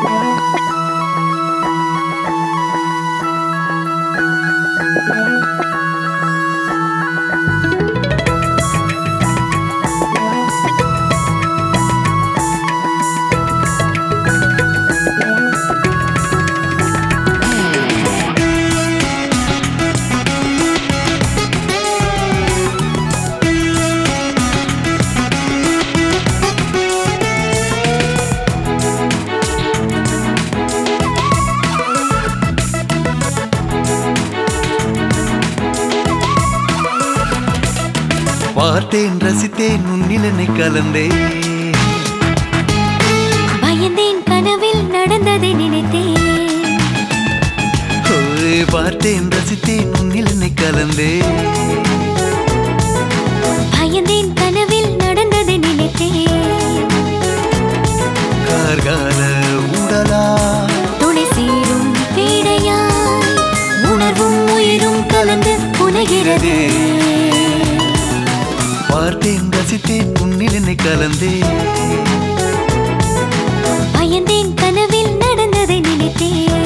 பார்த்தேன் ரசித்தேன் உன்னில் என்னை கலந்தேன் பயந்தேன் கனவில் நடந்ததை நினைத்தேன் ஓய், பார்த்தேன் ரசித்தேன் உன்னில் என்னை கலந்தேன் பயந்தேன் கனவில் நடந்ததை நினைத்தேன் கார்கால உடலா துணை சேரும் பேடையாய் உணர்வும் உயிரும் கலந்து புனைகிறது பார்த்தேன் ரசித்தேன் உன்னில் என்னை கலந்தேன் பயந்தேன் கனவில் நடந்ததை நினைத்தேன்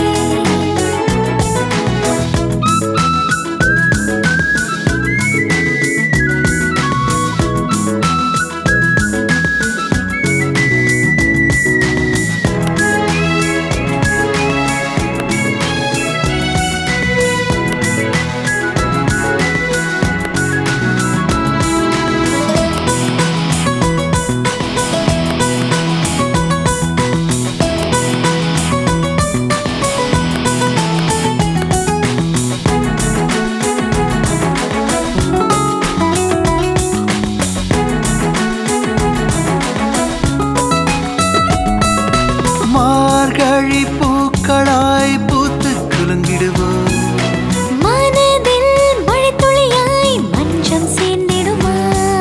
மார்கழி பூக்களாய் பூத்து குலுங்கிடுவோம் மனதில் மழைத்துளியாய் மஞ்சம் சேர்ந்திடுமா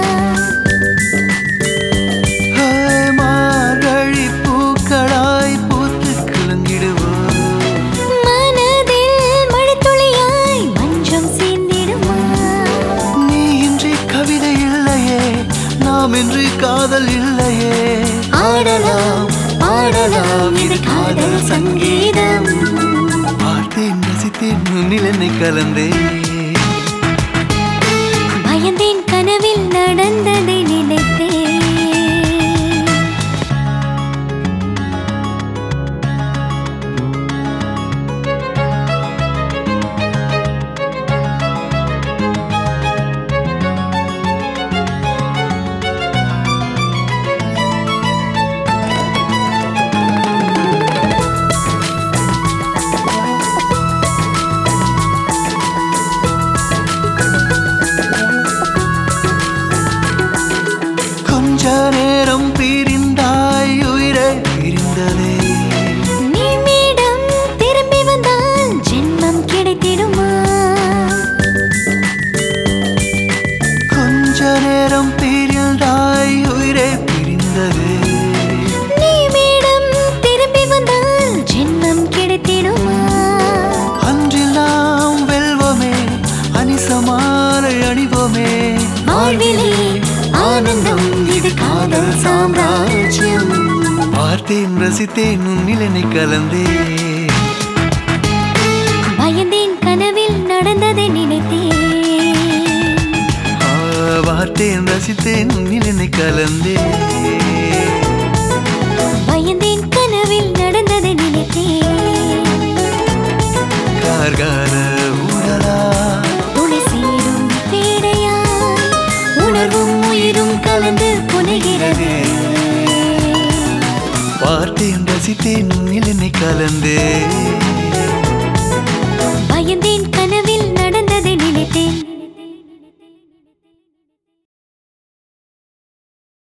ஹாய், மார்கழி பூக்களாய் பூத்து குலுங்கிடுவோம் மனதில் மழைத்துளியாய் மஞ்சம் சேர்ந்திடுமா நீ இன்றி கவிதை இல்லையே நாம் இன்றி காதல் இல்லையே ஆடலாம் பாடலாம் இது காதல் சங்கீதம் பார்த்தேன் ரசித்தேன் முன்னில் என்னை கலந்தேன் பயந்தேன் கனவில் நடந்ததை நினைத்தேன் கொஞ்ச நேரம் பிரிந்தாய் உயிரை பிரிந்ததே நிமிடம் திரும்பி வந்தால் ஜென்மம் கிடைத்திடுமா கொஞ்ச நேரம் பிரிந்தாய் உயிரை பிரிந்ததே நிமிடம் திரும்பி வந்தால் ஜென்மம் கிடைத்திடுமா அன்றில் நாம் வெல்வோமே அனிசமாலை அணிவோமே வாழ்விலே ஆனந்தம் இது காதல் சாம்ராஜ்யம் பார்த்தேன் ரசித்தேன் உன்னில் என்னை கலந்தேன் பயந்தேன் கனவில் நடந்ததை நினைத்தேன் ஆ, பார்த்தேன் ரசித்தேன் உன்னில் என்னை கலந்தேன் பயந்தேன் கனவில் நடந்ததை நினைத்தேன் கார்கால உடலா துணை சேரும் பேடையாய் உணர்வும் உயிரும் கலந்து புனைகிறது பார்த்தேன் ரசித்தேன் உன்னில் என்னை கலந்தேன்